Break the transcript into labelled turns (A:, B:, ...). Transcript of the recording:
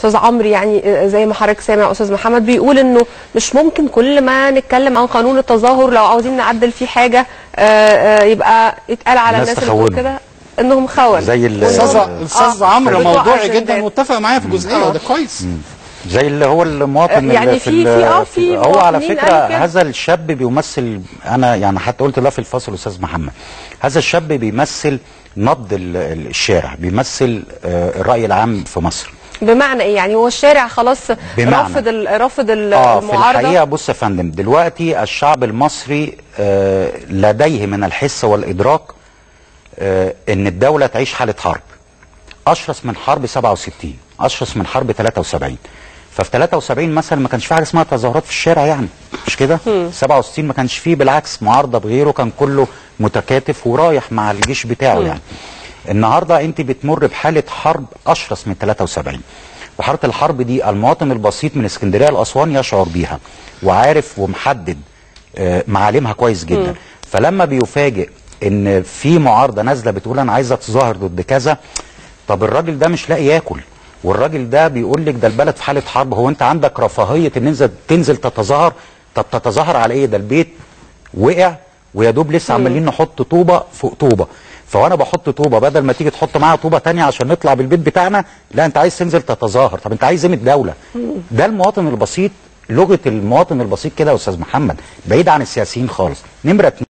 A: استاذ عمرو يعني زي ما حضرتك سامع استاذ محمد بيقول انه مش ممكن كل ما نتكلم عن قانون التظاهر لو عاوزين نعدل فيه حاجه آه، آه، يبقى يتقال على
B: الناس
A: الناس اللي بتقول
B: تخونهم.
A: كده انهم خون
B: زي ال-
A: وإنهم-
C: استاذ
A: آه،
C: استاذ عمرو
A: بتوع
C: موضوعي جدا
A: أجندات.
C: متفق معايا في الجزئيه وده كويس
B: زي اللي هو المواطن
A: يعني
B: اللي
A: في-
B: ال-
A: في- آه، في
B: هو على
A: مواطنين
B: فكره
A: قالوا كده.
B: هذا الشاب بيمثل انا يعني حتى قلت ده في الفصل استاذ محمد هذا الشاب بيمثل نبض ال- ال- الشارع بيمثل آه، الراي العام في مصر
A: بمعنى ايه يعني هو الشارع خلاص
B: بمعنى.
A: رافض ال- رافض ال-
B: اه في
A: المعارضه
B: الحقيقه بص يا فندم دلوقتي الشعب المصري آه لديه من الحس والادراك آه ان الدوله تعيش حاله حرب اشرس من حرب 67 اشرس من حرب 73 ففي 73 مثلا ما كانش في حاجه اسمها تظاهرات في الشارع يعني مش كده 67 ما كانش فيه بالعكس معارضه بغيره كان كله متكاتف ورايح مع الجيش بتاعه يعني النهارده انت بتمر بحاله حرب اشرس من 73 وحاله الحرب دي المواطن البسيط من اسكندريه لاسوان يشعر بيها وعارف ومحدد آه، معالمها كويس جدا فلما بيفاجئ ان في معارضه نازله بتقول انا عايزه اتظاهر ضد كذا طب الراجل ده مش لاقي ياكل والراجل ده بيقول لك ده البلد في حاله حرب هو انت عندك رفاهيه ان انت تنزل تتظاهر طب تتظاهر على ايه ده البيت وقع ويا دوب لسه عمالين نحط طوبه فوق طوبه فوانا بحط طوبه بدل ما تيجي تحط معاها طوبه تانية عشان نطلع بالبيت بتاعنا لا انت عايز تنزل تتظاهر طب انت عايز ايه من الدوله ده المواطن البسيط لغه المواطن البسيط كده يا استاذ محمد بعيد عن السياسيين خالص نمره اتنين